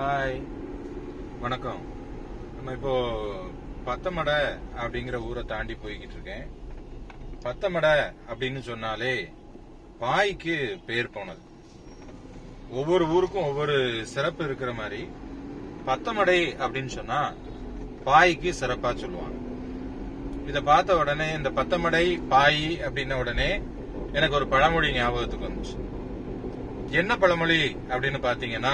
hi வணக்கம் நம்ம இப்போ பத்தமடை அப்படிங்கிற ஊரை தாண்டி போய்கிட்டு இருக்கேன் பத்தமடை அப்படின்னு சொன்னாலே பாய்க்கு பேர் போனது ஒவ்வொரு ஊருக்கும் ஒவ்வொரு சிறப்பு இருக்கிற மாதிரி பத்தமடை அப்படின்னு சொன்னா பாய்க்கு சிறப்பா சொல்லுவாங்க இத பார்த்த உடனே இந்த பத்தமடை பாய் அப்படின்ன உடனே எனக்கு ஒரு பழமொழி ஞாபகத்துக்கு வந்துச்சு என்ன பழமொழி அப்படின்னு பாத்தீங்கன்னா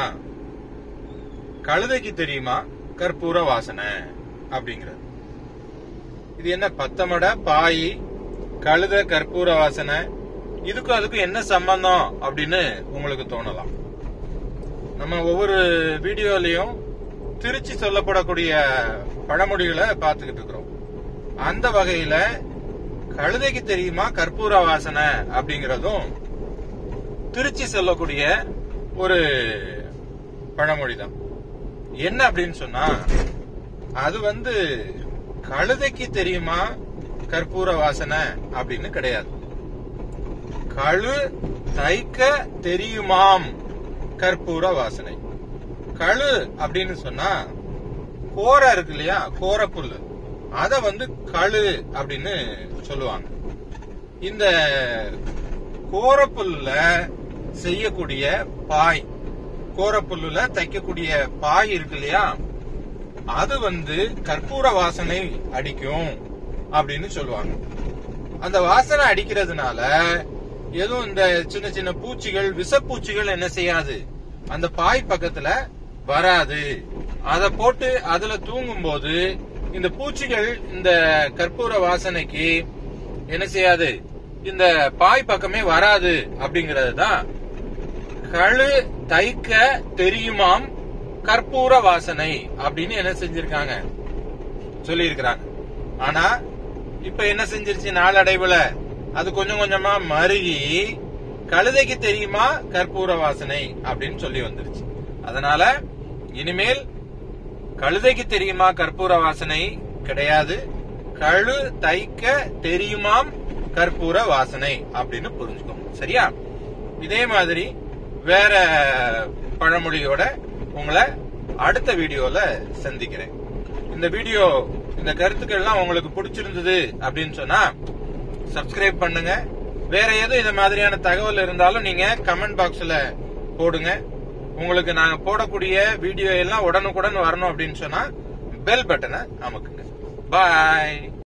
கழுதைக்கு தெரியுமா கற்பூர வாசனை அப்படிங்கிறது இது என்ன பத்தமடை பாய் கழுத கற்பூர வாசனை இதுக்கும் அதுக்கும் என்ன சம்பந்தம் அப்படின்னு உங்களுக்கு தோணலாம் நம்ம ஒவ்வொரு வீடியோலயும் திருச்சி சொல்லப்படக்கூடிய பழமொழிகளை பார்த்துக்கிட்டு இருக்கிறோம் அந்த வகையில கழுதைக்கு தெரியுமா கற்பூர வாசனை அப்படிங்கறதும் திருச்சி சொல்லக்கூடிய ஒரு பழமொழி தான் என்ன அப்படின்னு சொன்னா அது வந்து கழுதைக்கு தெரியுமா கற்பூர வாசனை அப்படின்னு கிடையாது கழு தைக்க தெரியுமாம் கற்பூர வாசனை கழு அப்படின்னு சொன்னா கோரை இருக்கு இல்லையா கோர புல்லு அத வந்து கழு அப்படின்னு சொல்லுவாங்க இந்த கோரப்புல்ல செய்யக்கூடிய பாய் கோரப்புல்லுல தைக்கக்கூடிய பாய் இருக்கு இல்லையா அது வந்து கற்பூர வாசனை அடிக்கும் அப்படின்னு சொல்லுவாங்க அந்த வாசனை அடிக்கிறதுனால எதுவும் இந்த சின்ன சின்ன பூச்சிகள் விஷப்பூச்சிகள் என்ன செய்யாது அந்த பாய் பக்கத்துல வராது அத போட்டு அதுல தூங்கும் போது இந்த பூச்சிகள் இந்த கற்பூர வாசனைக்கு என்ன செய்யாது இந்த பாய் பக்கமே வராது அப்படிங்கறது தான் கழு தைக்க தெரியுமாம் கற்பூர வாசனை அப்படின்னு என்ன செஞ்சிருக்காங்க சொல்லி இருக்கிறாங்க ஆனா இப்ப என்ன செஞ்சிருச்சு நாளடைவுல அது கொஞ்சம் கொஞ்சமா மருகி கழுதைக்கு தெரியுமா கற்பூர வாசனை அப்படின்னு சொல்லி வந்துருச்சு அதனால இனிமேல் கழுதைக்கு தெரியுமா கற்பூர வாசனை கிடையாது கழு தைக்க தெரியுமாம் கற்பூர வாசனை அப்படின்னு புரிஞ்சுக்கோங்க சரியா இதே மாதிரி வேற பழமொழியோட உங்களை அடுத்த வீடியோல சந்திக்கிறேன் இந்த வீடியோ இந்த கருத்துக்கள்லாம் உங்களுக்கு பிடிச்சிருந்தது அப்படின்னு சொன்னா சப்ஸ்கிரைப் பண்ணுங்க வேற எதுவும் இந்த மாதிரியான தகவல் இருந்தாலும் நீங்க கமெண்ட் பாக்ஸ்ல போடுங்க உங்களுக்கு நாங்க போடக்கூடிய வீடியோ எல்லாம் உடனுக்குடன் வரணும் அப்படின்னு சொன்னா பெல் பட்டனை அமுக்குங்க பாய்